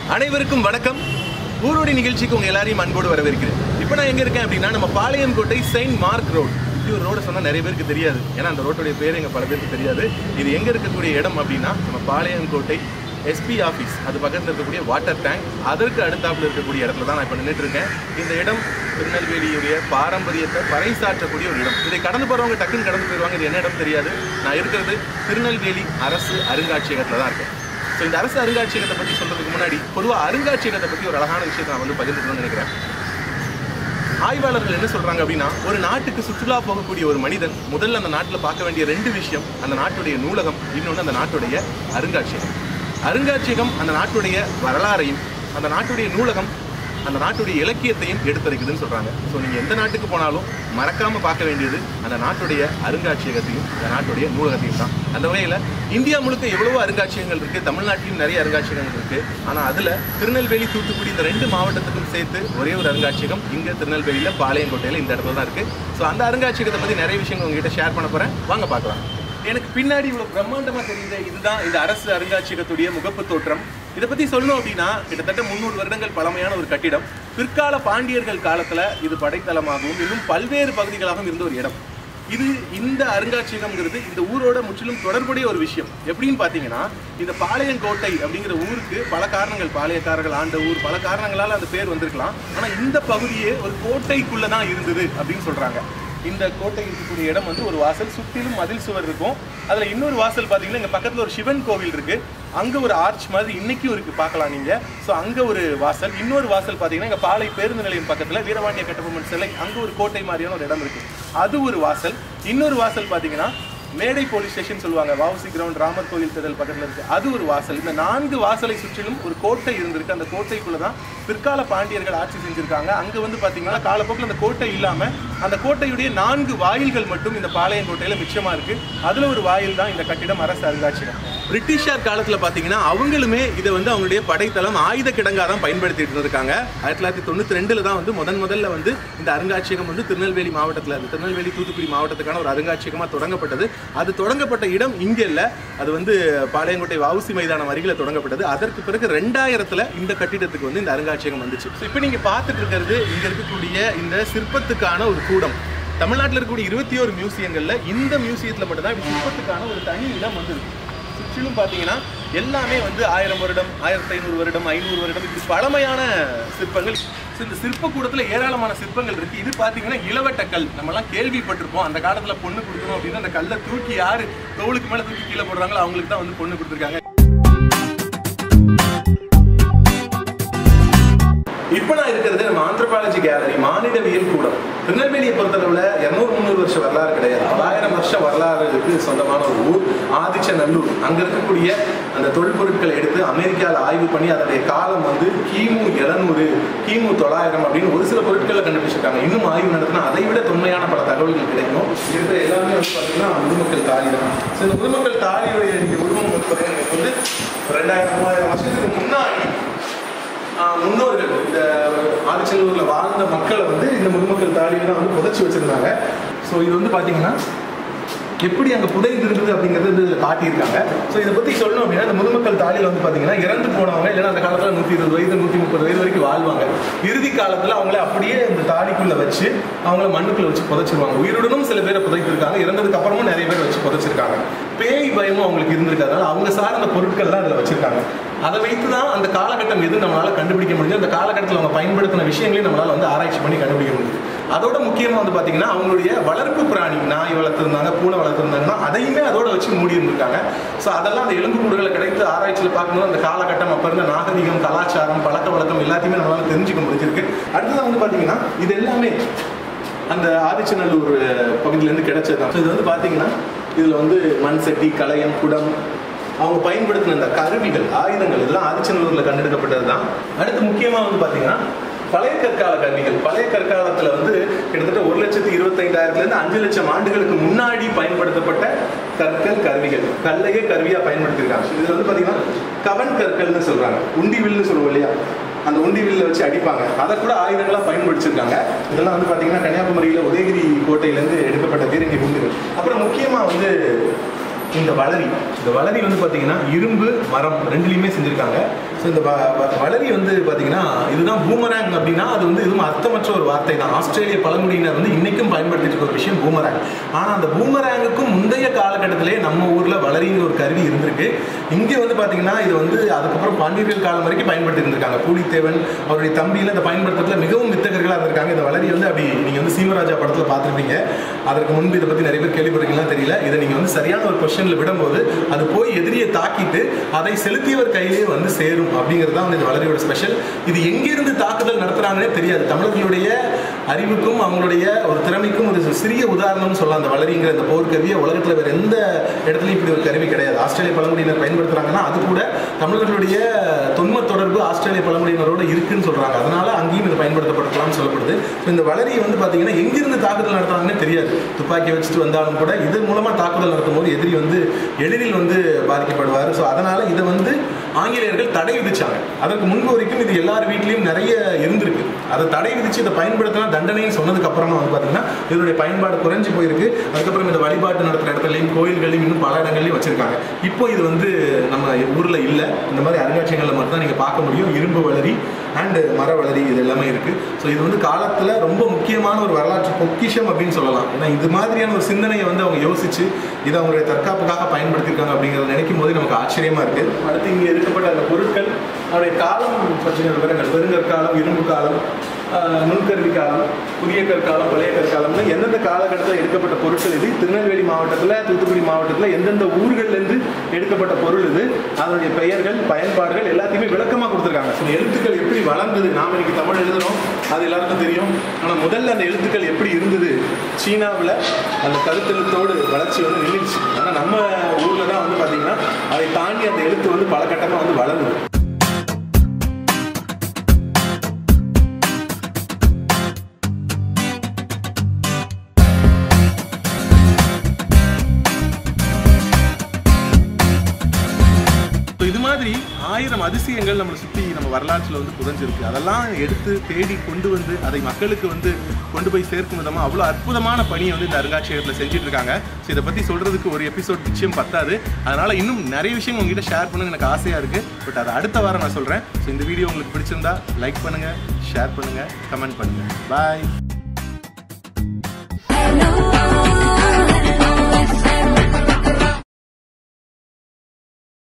அனைவருக்கும் வணக்கம் ஊரோடி நிகழ்ச்சிக்கு உங்க எல்லாரையும் அன்போடு வரவேற்கிறேன் இப்போ நான் எங்க இருக்கேன் அப்படின்னா நம்ம பாளையங்கோட்டை செயின்ட் மார்க் ரோட் இது ஒரு ரோடு சொன்னா நிறைய பேருக்கு தெரியாது ஏன்னா அந்த ரோட்டுடைய பேர் எங்க பல பேருக்கு தெரியாது இது எங்க இருக்கக்கூடிய இடம் அப்படின்னா நம்ம பாளையங்கோட்டை எஸ்பி ஆஃபீஸ் அது பக்கத்தில் இருக்கக்கூடிய வாட்டர் டேங்க் அதற்கு அடுத்தாப்புல இருக்கக்கூடிய இடத்துல தான் நான் இப்போ நின்றுட்டு இருக்கேன் இந்த இடம் திருநெல்வேலியுடைய பாரம்பரியத்தை பறைசாற்றக்கூடிய ஒரு இடம் இதை கடந்து போறவங்க டக்குன்னு கடந்து போயிடுவாங்க இது என்ன இடம் தெரியாது நான் இருக்கிறது திருநெல்வேலி அரசு அருங்காட்சியகத்தில் தான் இருக்கேன் ஸோ இந்த அரசு அருங்காட்சியகத்தை பற்றி சொல்றதுக்கு முன்னாடி பொதுவாக அருங்காட்சியகத்தை பற்றி ஒரு அழகான விஷயத்தை நான் வந்து பகிர்ந்துக்கணும்னு நினைக்கிறேன் ஆய்வாளர்கள் என்ன சொல்றாங்க அப்படின்னா ஒரு நாட்டுக்கு சுற்றுலா போகக்கூடிய ஒரு மனிதன் முதல்ல அந்த நாட்டில் பார்க்க வேண்டிய ரெண்டு விஷயம் அந்த நாட்டுடைய நூலகம் இன்னொன்று அந்த நாட்டுடைய அருங்காட்சியகம் அருங்காட்சியகம் அந்த நாட்டுடைய வரலாறையும் அந்த நாட்டுடைய நூலகம் அந்த நாட்டுடைய இலக்கியத்தையும் எடுத்துரைக்குதுன்னு சொல்றாங்க ஸோ நீங்க எந்த நாட்டுக்கு போனாலும் மறக்காம பார்க்க வேண்டியது அந்த நாட்டுடைய அருங்காட்சியகத்தையும் அந்த நாட்டுடைய நூலகத்தையும் தான் அந்த வகையில் இந்தியா முழுக்க எவ்வளவோ அருங்காட்சியகங்கள் இருக்கு தமிழ்நாட்டிலும் நிறைய அருங்காட்சியகங்கள் இருக்கு ஆனா அதுல திருநெல்வேலி தூத்துக்குடி இந்த ரெண்டு மாவட்டத்துக்கும் சேர்த்து ஒரே ஒரு அருங்காட்சியகம் இங்க திருநெல்வேலியில பாளையங்கோட்டையில இந்த இடத்துல தான் இருக்கு ஸோ அந்த அருங்காட்சியகத்தை பத்தி நிறைய விஷயங்கள் உங்ககிட்ட ஷேர் பண்ண போறேன் வாங்க பார்க்கலாம் எனக்கு பின்னாடி இவ்வளவு பிரம்மாண்டமா தெரியுது இதுதான் இந்த அரசு அருங்காட்சியகத்துடைய முகப்பு தோற்றம் இதை பத்தி சொல்லணும் அப்படின்னா கிட்டத்தட்ட முந்நூறு வருடங்கள் பழமையான ஒரு கட்டிடம் பிற்கால பாண்டியர்கள் காலத்துல இது படைத்தளமாகவும் இன்னும் பல்வேறு பகுதிகளாகவும் இருந்த ஒரு இடம் இது இந்த அருங்காட்சியகம்ங்கிறது இந்த ஊரோட முற்றிலும் தொடர்புடைய ஒரு விஷயம் எப்படின்னு பார்த்தீங்கன்னா இந்த பாளையங்கோட்டை அப்படிங்கிற ஊருக்கு பல காரணங்கள் பாளையக்காரர்கள் ஆண்ட ஊர் பல காரணங்களால அந்த பேர் வந்திருக்கலாம் ஆனால் இந்த பகுதியே ஒரு கோட்டைக்குள்ள தான் இருந்தது அப்படின்னு சொல்றாங்க இந்த கோட்டை இருக்கக்கூடிய இடம் வந்து ஒரு வாசல் சுற்றிலும் மதில் சுவர் இருக்கும் அதுல இன்னொரு வாசல் பார்த்தீங்கன்னா இங்க பக்கத்துல ஒரு சிவன் கோவில் இருக்கு அங்க ஒரு ஆர்ச் மாதிரி இன்னைக்கும் இருக்கு பார்க்கலாம் நீங்க ஸோ அங்க ஒரு வாசல் இன்னொரு வாசல் பார்த்தீங்கன்னா இங்க பாளை பேருந்து நிலையம் பக்கத்துல வீரபாண்டிய கட்டபொம்மன் சிலை அங்க ஒரு கோட்டை மாதிரியான ஒரு இடம் இருக்கு அது ஒரு வாசல் இன்னொரு வாசல் பார்த்தீங்கன்னா மேடை போலீஸ் ஸ்டேஷன் சொல்லுவாங்க வவுசி கிரவுண்ட் ராமர் கோவில் திடல் பக்கத்துல இருக்கு அது ஒரு வாசல் இந்த நான்கு வாசலை சுற்றிலும் ஒரு கோட்டை இருந்திருக்கு அந்த கோட்டைக்குள்ள தான் பிற்கால பாண்டியர்கள் ஆட்சி செஞ்சிருக்காங்க அங்க வந்து பாத்தீங்கன்னா காலப்போக்கில் அந்த கோட்டை இல்லாம அந்த கோட்டையுடைய நான்கு வாயில்கள் மட்டும் இந்த பாளையங்கோட்டையில மிச்சமா இருக்கு அதுல ஒரு வாயில் தான் இந்த கட்டிடம் அரசு அருங்காட்சியகம் பிரிட்டிஷார் காலத்துல பாத்தீங்கன்னா அவங்களுமே இதை வந்து அவங்களுடைய படைத்தளம் ஆயுத கிடங்கா தான் பயன்படுத்திட்டு இருந்திருக்காங்க ஆயிரத்தி தொள்ளாயிரத்தி தொண்ணூத்தி ரெண்டுல தான் வந்து முதன் முதல்ல வந்து இந்த அருங்காட்சியகம் வந்து திருநெல்வேலி மாவட்டத்துல இந்த திருநெல்வேலி தூத்துக்குடி மாவட்டத்துக்கான ஒரு அருங்காட்சியகமா தொடங்கப்பட்டது அது தொடங்கப்பட்ட இடம் இங்க இல்ல அது வந்து பாளையங்கோட்டை வவுசி மைதானம் அருகில தொடங்கப்பட்டது அதற்கு பிறகு ரெண்டாயிரத்துல இந்த கட்டிடத்துக்கு வந்து இந்த அருங்காட்சியகம் வந்துச்சு So, இப்போ நீங்க பார்த்துட்டு இருக்கிறது இங்க இருக்கக்கூடிய இந்த சிற்பத்துக்கான ஒரு கூடம் தமிழ்நாட்டில் இருக்கக்கூடிய இருபத்தி ஒரு மியூசியங்கள்ல இந்த மியூசியத்துல மட்டும்தான் இப்படி சிற்பத்துக்கான ஒரு தனி இடம் வந்திருக்கு சுற்றிலும் பார்த்தீங்கன்னா எல்லாமே வந்து ஆயிரம் வருடம் ஆயிரத்தி ஐநூறு வருடம் ஐநூறு வருடம் இப்படி பழமையான சிற்பங்கள் So, இந்த சிற்பக்கூடத்தில் ஏராளமான சிற்பங்கள் இருக்கு இது பார்த்தீங்கன்னா இளவட்ட கல் நம்மலாம் கேள்விப்பட்டிருப்போம் அந்த காலத்தில் பொண்ணு கொடுக்கணும் அப்படின்னா அந்த கல்லை தூக்கி யாரு தோளுக்கு மேலே தூக்கி கீழே போடுறாங்களோ அவங்களுக்கு தான் வந்து பொண்ணு கொடுத்துருக்காங்க இப்போ நான் இருக்கிறது நம்ம ஆந்த்ரோபாலஜி கேலரி மானிடவியல் கூடம் திருநெல்வேலியை பொறுத்தளவில் இரநூறு முந்நூறு வருஷம் வரலாறு கிடையாது ஆயிரம் வருஷம் வரலாறுக்கு சொந்தமான ஒரு ஊர் ஆதிச்சநல்லூர் அங்கே இருக்கக்கூடிய அந்த தொல்பொருட்களை எடுத்து அமெரிக்காவில் ஆய்வு பண்ணி அதனுடைய காலம் வந்து கிமு எழுநூறு கிமு தொள்ளாயிரம் அப்படின்னு ஒரு சில பொருட்களை கண்டுபிடிச்சிருக்காங்க இன்னும் ஆய்வு நடத்தினா அதை விட தொன்மையான பல தகவல்கள் கிடைக்கும் இருக்கிற எல்லாமே வந்து பார்த்தீங்கன்னா முதுமக்கள் தாலி தான் ஸோ இந்த முதுமக்கள் தாலியுடைய இந்த உருவம் வந்து பார்த்தீங்கன்னா வந்து ரெண்டாயிரம் மூவாயிரம் வருஷத்துக்கு முன்னாடி ஆஹ் முன்னோர்கள் இந்த ஆதிச்சநல்லூர்ல வாழ்ந்த மக்களை வந்து இந்த முதுமக்கள் தாலியில தான் வந்து புதைச்சி வச்சிருந்தாங்க ஸோ இது வந்து பாத்தீங்கன்னா எப்படி அங்க புதைந்து இருந்தது அப்படிங்கிறது வந்து இதுல காட்டியிருக்காங்க ஸோ இதை பத்தி சொல்லணும் அப்படின்னா இந்த முதுமக்கள் தாலியில் வந்து பாத்தீங்கன்னா இறந்து போனவங்க இல்லைன்னா அந்த காலத்துல நூத்தி இருபது வயது நூத்தி முப்பது வயது வரைக்கும் வாழ்வாங்க இறுதி காலத்துல அவங்கள அப்படியே இந்த தாலிக்குள்ள வச்சு அவங்கள மண்ணுக்குள்ள வச்சு புதைச்சிருவாங்க உயிருடனும் சில பேரை புதைத்திருக்காங்க இறந்ததுக்கு அப்புறமும் நிறைய பேர் வச்சு புதைச்சிருக்காங்க பேய் பயமும் அவங்களுக்கு இருந்திருக்கு அதனால அவங்க சார்ந்த பொருட்கள்லாம் அதில் வச்சிருக்காங்க அதை வைத்து தான் அந்த காலகட்டம் எது நம்மளால கண்டுபிடிக்க முடியுது அந்த காலகட்டத்தில் அவங்க பயன்படுத்தின விஷயங்களையும் நம்மளால வந்து ஆராய்ச்சி பண்ணி கண்டுபிடிக்க முடியுது அதோட முக்கியமா வந்து பாத்தீங்கன்னா அவங்களுடைய வளர்ப்பு பிராணி நாய் வளர்த்துருந்தாங்க பூனை வளர்த்துருந்தாங்கன்னா அதையுமே அதோட வச்சு மூடி இருந்திருக்காங்க ஸோ அதெல்லாம் அந்த எலும்புக்கூடுகளை கிடைத்து ஆராய்ச்சியில் பார்க்கும்போது அந்த காலகட்டம் அப்ப இருந்த நாகரிகம் கலாச்சாரம் பழக்க வழக்கம் எல்லாத்தையுமே நம்மளால தெரிஞ்சுக்க முடிஞ்சிருக்கு அடுத்தது வந்து பாத்தீங்கன்னா இது எல்லாமே அந்த ஆதிச்சநல்லூர் பகுதியிலேருந்து கிடைச்சது தான் ஸோ இது வந்து பார்த்தீங்கன்னா இதில் வந்து மண் சட்டி கலயம் குடம் அவங்க பயன்படுத்தின இந்த கருவிகள் ஆயுதங்கள் இதெல்லாம் ஆதிச்சநல்லூரில் கண்டெடுக்கப்பட்டது தான் அடுத்து முக்கியமாக வந்து பார்த்தீங்கன்னா பழைய கற்கால கருவிகள் பழைய கற்காலத்தில் வந்து கிட்டத்தட்ட ஒரு லட்சத்தி இருபத்தைந்தாயிரத்துலேருந்து அஞ்சு லட்சம் ஆண்டுகளுக்கு முன்னாடி பயன்படுத்தப்பட்ட கற்கள் கருவிகள் கல்லையே கருவியாக பயன்படுத்தியிருக்காங்க இதில் வந்து பார்த்தீங்கன்னா கவன் கற்கள்னு சொல்கிறாங்க உண்டிவில்னு சொல்லுவோம் இல்லையா அந்த உண்டிவில்ல வச்சு அடிப்பாங்க அதை கூட ஆயுதங்களா பயன்படுத்திருக்காங்க இதெல்லாம் வந்து பாத்தீங்கன்னா கன்னியாகுமரியில உதயகிரி கோட்டையிலேருந்து எடுக்கப்பட்ட பீரங்கி குண்டுகள் அப்புறம் முக்கியமா வந்து இந்த வளரி இந்த வளரி வந்து பாத்தீங்கன்னா இரும்பு மரம் ரெண்டுலையுமே செஞ்சிருக்காங்க ஸோ இந்த வ- வ- வளரி வந்து பார்த்தீங்கன்னா இதுதான் பூமராங் அப்படின்னா அது வந்து இதுவும் அர்த்தமற்ற ஒரு வார்த்தை தான் ஆஸ்திரேலிய பழங்குடியினர் வந்து இன்னைக்கும் பயன்படுத்திட்டு இருக்க ஒரு விஷயம் பூமராங் ஆனால் அந்த பூமராங்குக்கும் முந்தைய காலகட்டத்திலே நம்ம ஊரில் வளரிங்கிற ஒரு கருவி இருந்திருக்கு இங்கே வந்து பார்த்தீங்கன்னா இது வந்து அதுக்கப்புறம் பாண்டியர்கள் காலம் வரைக்கும் பயன்படுத்தி இருந்திருக்காங்க பூலித்தேவன் அவருடைய தம்பியில் இதை பயன்படுத்துறதுல மிகவும் வித்தகர்களாக இருந்திருக்காங்க இந்த வளரி வந்து அப்படி நீங்கள் வந்து சீமராஜா படத்தில் பார்த்துருப்பீங்க அதற்கு முன்பு இதை பற்றி நிறைய பேர் கேள்விப்பட்டிருக்கீங்களா தெரியல இதை நீங்கள் வந்து சரியான ஒரு கொஸ்டினில் விடும்போது அது போய் எதிரியை தாக்கிட்டு அதை செலுத்தியவர் கையிலே வந்து சேரும் அப்படிங்கிறது தான் வந்து இந்த வளரியோட ஸ்பெஷல் இது எங்கிருந்து தாக்குதல் நடத்துறாங்கன்னே தெரியாது தமிழர்களுடைய அறிவுக்கும் அவங்களுடைய ஒரு திறமைக்கும் ஒரு சிறிய உதாரணம்னு சொல்லலாம் அந்த வளரிங்கிற இந்த போர்க்கருவியை உலகத்தில் வேற எந்த இடத்துலையும் இப்படி ஒரு கருவி கிடையாது ஆஸ்திரேலிய பழங்குடியினர் பயன்படுத்துறாங்கன்னா அது கூட தமிழர்களுடைய தொன்ம தொடர்பு ஆஸ்திரேலிய பழங்குடியினரோட இருக்குன்னு சொல்றாங்க அதனால அங்கேயும் இது பயன்படுத்தப்படலாம்னு சொல்லப்படுது So, இந்த வளரி வந்து பாத்தீங்கன்னா எங்கிருந்து தாக்குதல் நடத்துறாங்கன்னு தெரியாது துப்பாக்கி வச்சுட்டு வந்தாலும் கூட இது மூலமா தாக்குதல் நடத்தும் போது எதிரி வந்து எளிதில் வந்து பாதிக்கப்படுவார் ஸோ அதனால இதை வந்து ஆங்கிலேயர்கள் தடை விதிச்சாங்க அதற்கு முன்பு வரைக்கும் இது எல்லார் வீட்லயும் நிறைய இருந்திருக்கு அதை தடை விதிச்சு இதை பயன்படுத்தினா தண்டனைன்னு சொன்னதுக்கு அப்புறமா வந்து பாத்தீங்கன்னா இதனுடைய பயன்பாடு குறைஞ்சு போயிருக்கு அதுக்கப்புறம் இந்த வழிபாட்டு நடத்துற இடத்துலையும் கோயில்களையும் இன்னும் பல இடங்கள்லையும் வச்சிருக்காங்க இப்போ இது வந்து நம்ம ஊர்ல இல்ல இந்த மாதிரி அருங்காட்சியகங்களில் மட்டும் தான் நீங்க பார்க்க முடியும் இரும்பு வளரி அண்ட் மர வளரி இது எல்லாமே இருக்கு ஸோ இது வந்து காலத்துல ரொம்ப முக்கியமான ஒரு வரலாற்று பொக்கிஷம் அப்படின்னு சொல்லலாம் ஏன்னா இது மாதிரியான ஒரு சிந்தனையை வந்து அவங்க யோசிச்சு இதை அவங்களுடைய தற்காப்புக்காக பயன்படுத்தியிருக்காங்க அப்படிங்கிறத நினைக்கும் போது நமக்கு ஆச்சரியமா இருக்கு அடுத்து இங்க இருக்கப்பட்ட அந்த பொருட்கள் அவருடைய காலம் பற்றின விவரங்கள் பெருங்கற்காலம் இரும்பு காலம் ஆஹ், நுண்கருவி காலம் புதிய கற்காலம் பழைய கற்காலம்னு எந்தெந்த காலகட்டத்தில் எடுக்கப்பட்ட பொருட்கள் இது திருநெல்வேலி மாவட்டத்தில் தூத்துக்குடி மாவட்டத்தில் எந்தெந்த ஊர்கள்லேருந்து எடுக்கப்பட்ட பொருள் இது அதனுடைய பெயர்கள் பயன்பாடுகள் எல்லாத்தையுமே விளக்கமாக கொடுத்துருக்காங்க ஸோ எழுத்துக்கள் எப்படி வளர்ந்தது நாம் இன்னைக்கு தமிழ் எழுதுறோம் அது எல்லாருக்கும் தெரியும் ஆனால் முதல்ல அந்த எழுத்துக்கள் எப்படி இருந்தது சீனாவில் அந்த கருத்தெழுத்தோடு வளர்ச்சி வந்து நின்றுச்சு ஆனால் நம்ம ஊரில் தான் வந்து பார்த்தீங்கன்னா அதை தாண்டி அந்த எழுத்து வந்து பல கட்டமாக வந்து வளருது ஸோ இது மாதிரி ஆயிரம் அதிசயங்கள் நம்மளை சுற்றி நம்ம வரலாற்றில் வந்து புதஞ்சிருக்கு அதெல்லாம் எடுத்து தேடி கொண்டு வந்து அதை மக்களுக்கு வந்து கொண்டு போய் சேர்க்கும் விதமாக அவ்வளோ அற்புதமான பணியை வந்து இந்த அருங்காட்சியகத்தில் செஞ்சுட்டு இருக்காங்க ஸோ இதை பற்றி சொல்கிறதுக்கு ஒரு எபிசோட் நிச்சயம் பத்தாது அதனால் இன்னும் நிறைய விஷயம் உங்ககிட்ட ஷேர் பண்ணுங்க எனக்கு ஆசையாக இருக்குது பட் அதை அடுத்த வாரம் நான் சொல்கிறேன் ஸோ இந்த வீடியோ உங்களுக்கு பிடிச்சிருந்தா லைக் பண்ணுங்கள் ஷேர் பண்ணுங்கள் கமெண்ட் பண்ணுங்கள் பாய்